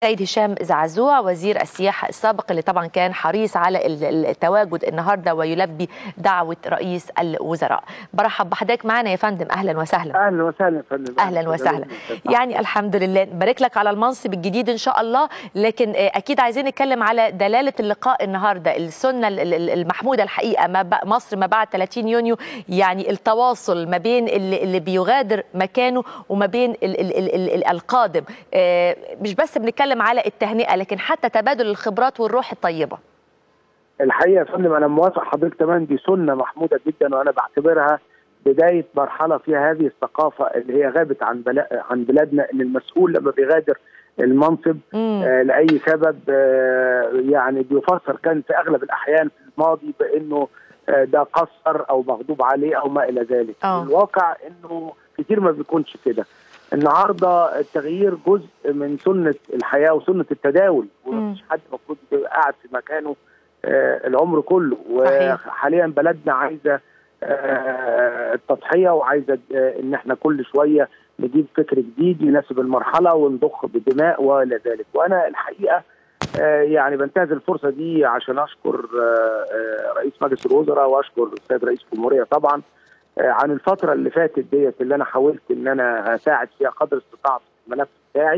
سيد هشام زعزوع وزير السياحة السابق اللي طبعا كان حريص على التواجد النهارده ويلبي دعوة رئيس الوزراء برحب بحضرتك معنا يا فندم أهلا وسهلا اهلا وسهلا يا فندم أهلا وسهلا يعني الحمد لله نبارك لك على المنصب الجديد إن شاء الله لكن أكيد عايزين نتكلم على دلالة اللقاء النهارده السنة المحمودة الحقيقة ما مصر ما بعد 30 يونيو يعني التواصل ما بين اللي, اللي بيغادر مكانه وما بين ال ال ال ال القادم مش بس بنتكلم على التهنئه لكن حتى تبادل الخبرات والروح الطيبه الحقيقه يا فندم انا موافق حضرتك تمام دي سنه محموده جدا وانا بعتبرها بدايه مرحله فيها هذه الثقافه اللي هي غابت عن بلا عن بلادنا ان المسؤول لما بيغادر المنصب آه لاي سبب آه يعني بيفسر كان في اغلب الاحيان في الماضي بانه آه ده قصر او مغضوب عليه او ما الى ذلك أوه. الواقع انه كتير ما بيكونش كده النهارده التغيير جزء من سنه الحياه وسنه التداول ومفيش حد المفروض يبقى قاعد في مكانه آه العمر كله وحاليا بلدنا عايزه آه التضحيه وعايزه آه ان احنا كل شويه نجيب فكر جديد يناسب المرحله ونضخ بدماء والى ذلك وانا الحقيقه يعني بنتهز الفرصه دي عشان اشكر رئيس مجلس الوزراء واشكر السيد رئيس الجمهوريه طبعا عن الفترة اللي فاتت ديت اللي أنا حاولت إن أنا أساعد فيها قدر استطاعتي في الملف بتاعي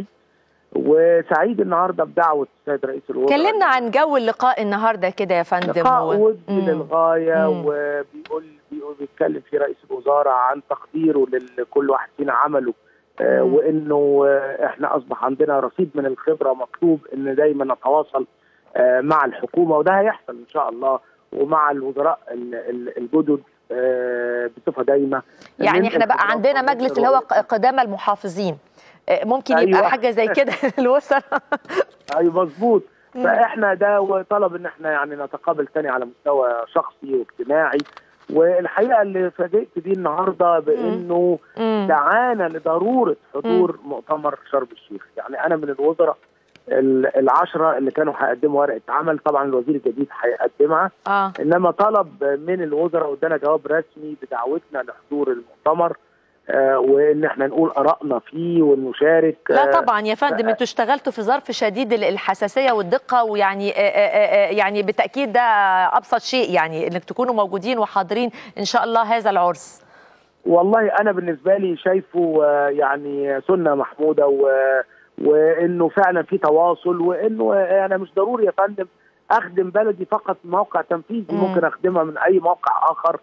وسعيد النهارده بدعوة السيد رئيس الوزراء كلمنا عن جو اللقاء النهارده كده يا فندم لقاء و... ودي للغاية وبيقول بيقول بيتكلم في رئيس الوزراء عن تقديره لكل واحد فينا عمله آه وانه آه احنا اصبح عندنا رصيد من الخبره مطلوب ان دايما نتواصل آه مع الحكومه وده هيحصل ان شاء الله ومع الوزراء الجدد بصفه دايمه يعني احنا بقى عندنا مجلس اللي هو قدامى المحافظين ممكن يبقى أيوة. حاجه زي كده الوزراء ايوه مظبوط فاحنا ده طلب ان احنا يعني نتقابل تاني على مستوى شخصي واجتماعي والحقيقه اللي فاجئت بيه النهارده بانه دعانا لضروره حضور مؤتمر شرم الشيخ يعني انا من الوزراء العشرة اللي كانوا هيقدموا ورقة عمل طبعا الوزير الجديد هيقدمها آه. إنما طلب من الوزراء وادانا جواب رسمي بدعوتنا لحضور المؤتمر آه وان احنا نقول ارائنا فيه ونشارك لا طبعا يا فندم انتوا اشتغلتوا في ظرف شديد الحساسيه والدقه ويعني آآ آآ يعني بالتاكيد ده ابسط شيء يعني انك تكونوا موجودين وحاضرين ان شاء الله هذا العرس والله انا بالنسبه لي شايفه يعني سنه محموده و وانه فعلا في تواصل وانه انا مش ضروري يا فندم اخدم بلدي فقط موقع تنفيذي مم. ممكن اخدمها من اي موقع اخر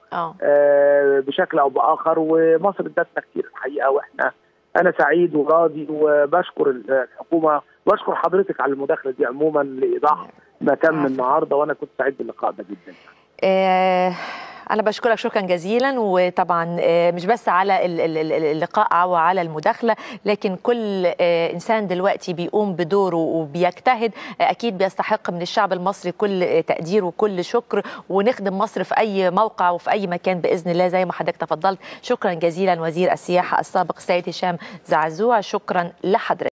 آه بشكل او باخر ومصر ادتنا كتير الحقيقه واحنا انا سعيد وراضي وبشكر الحكومه واشكر حضرتك على المداخله دي عموما لايضاح ما تم النهارده وانا كنت سعيد باللقاء ده جدا آه أنا بشكرك شكرا جزيلا وطبعا مش بس على اللقاء وعلى المداخلة لكن كل إنسان دلوقتي بيقوم بدوره وبيجتهد أكيد بيستحق من الشعب المصري كل تقدير وكل شكر ونخدم مصر في أي موقع وفي أي مكان بإذن الله زي ما حضرتك تفضلت شكرا جزيلا وزير السياحة السابق سيد هشام زعزوع شكرا لحضرتك